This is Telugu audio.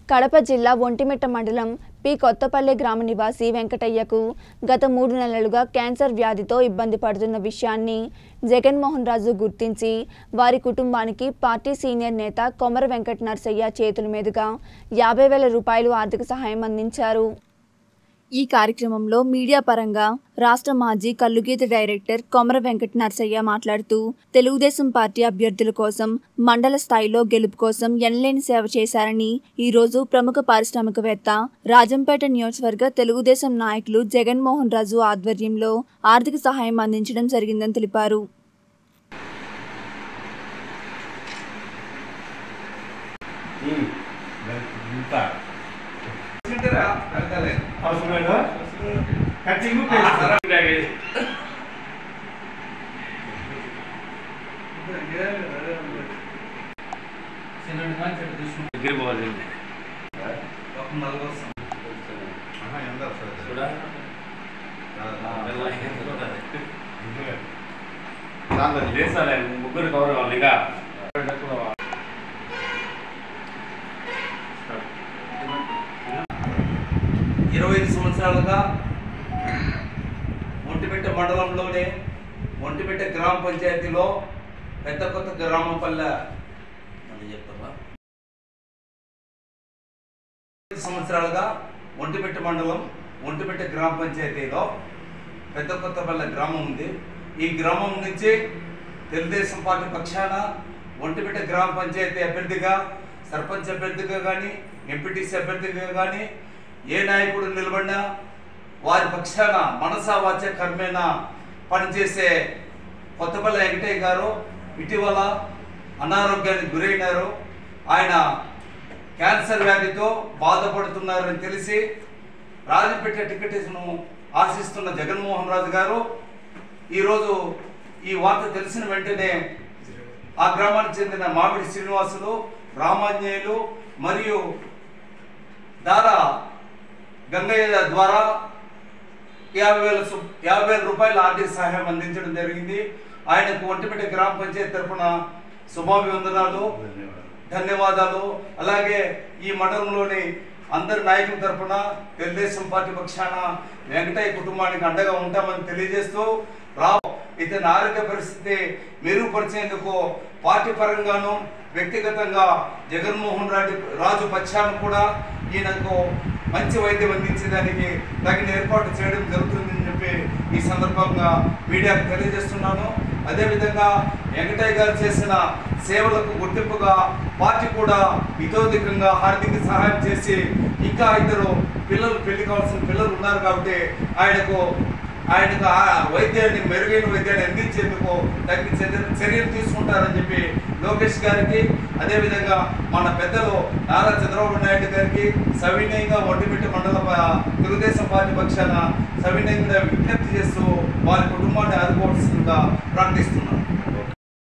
కడప జిల్లా ఒంటిమిట్ట మండలం పి కొత్తపల్లి గ్రామ నివాసి వెంకటయ్యకు గత మూడు నెలలుగా క్యాన్సర్ వ్యాధితో ఇబ్బంది పడుతున్న విషయాన్ని జగన్మోహన్ రాజు గుర్తించి వారి కుటుంబానికి పార్టీ సీనియర్ నేత కొమర వెంకట నరసయ్య చేతుల మీదుగా యాభై వేల రూపాయలు ఆర్థిక సహాయం అందించారు ఈ కార్యక్రమంలో మీడియా పరంగా రాష్ట్ర మాజీ కల్లుగీత డైరెక్టర్ కొమర వెంకట నరసయ్య మాట్లాడుతూ తెలుగుదేశం పార్టీ అభ్యర్థుల కోసం మండల స్థాయిలో గెలుపు కోసం ఎనలేని సేవ చేశారని ఈ రోజు ప్రముఖ పారిశ్రామికవేత్త రాజంపేట నియోజకవర్గ తెలుగుదేశం నాయకులు జగన్మోహన్ రాజు ఆధ్వర్యంలో ఆర్థిక సహాయం అందించడం జరిగిందని తెలిపారు ఇంత అవసరమేనా అవసరమేనా కటింగ్ పేస్ట్ దగ్గర పోవాలి కూడా దేశాలే ముగ్గురు గౌరవం ఇంకా ఇరవై ఐదు సంవత్సరాలుగా ఒంటిమిట్ట మండలంలోనే ఒంటిమిట్ట గ్రామ పంచాయతీలో పెద్ద కొత్త గ్రామం పల్లె మళ్ళీ చెప్తావా ఐదు సంవత్సరాలుగా ఒంటిమిట్ట మండలం ఒంటిమిట్ట గ్రామ పంచాయతీలో పెద్ద కొత్తపల్లె గ్రామం ఉంది ఈ గ్రామం నుంచి తెలుగుదేశం పార్టీ పక్షాన ఒంటిమిట్ట గ్రామ పంచాయతీ అభ్యర్థిగా సర్పంచ్ అభ్యర్థిగా కానీ ఎంపీటీసీ అభ్యర్థిగా కానీ ఏ నాయకుడు నిలబడినా వారి పక్షాన మనసా వాచ కర్మేణ పనిచేసే కొత్తపల్లి వెంకటయ్య గారు ఇటీవల అనారోగ్యానికి గురైనారు ఆయన క్యాన్సర్ వ్యాధితో బాధపడుతున్నారని తెలిసి రాజంపేట టికెట్ను ఆశిస్తున్న జగన్మోహన్ రాజు గారు ఈరోజు ఈ వార్త తెలిసిన వెంటనే ఆ గ్రామానికి చెందిన మామిడి శ్రీనివాసులు రామాంజనేయులు మరియు దారా గంగయ్య ద్వారా యాభై వేల సు- యాభై వేల రూపాయల ఆర్థిక సహాయం అందించడం జరిగింది ఆయనకు ఒంటిమిట్ట గ్రామ పంచాయతీ తరఫున శుభాభివందనాలు ధన్యవాదాలు అలాగే ఈ మండలంలోని అందరి నాయకుల తరపున తెలుగుదేశం పార్టీ పక్షాన వెంకటయ్య కుటుంబానికి అండగా ఉంటామని తెలియజేస్తూ రా ఇతని ఆరోగ్య పరిస్థితి మెరుగుపరిచేందుకు పార్టీ పరంగాను వ్యక్తిగతంగా జగన్మోహన్ రెడ్డి రాజు పక్షాన కూడా ఈయనకు మంచి వైద్యం అందించేదానికి తగిన ఏర్పాటు చేయడం జరుగుతుందని చెప్పి ఈ సందర్భంగా మీడియాకు తెలియజేస్తున్నాను అదేవిధంగా వెంకటయ్య గారు చేసిన సేవలకు గుర్తింపుగా పార్టీ కూడా ఇతోధికంగా ఆర్థిక సహాయం చేసి ఇంకా ఇద్దరు పిల్లలు పెళ్లి కావాల్సిన పిల్లలు ఉన్నారు కాబట్టి ఆయనకు ఆయనకు ఆ వైద్యాన్ని మెరుగైన వైద్యాన్ని అందించేందుకు తగిన చర్య- చర్యలు తీసుకుంటారని చెప్పి లోకేష్ గారికి అదేవిధంగా మన పెద్దలు నారా చంద్రబాబు నాయుడు గారికి సవినయంగా ఒంటిమిట్ట మండల ప- తెలుగుదేశం పార్టీ పక్షాన సవినయంగా విజ్ఞప్తి చేస్తూ వారి కుటుంబాన్ని ఆదుకోవాల్సిందిగా ప్రార్థిస్తున్నాను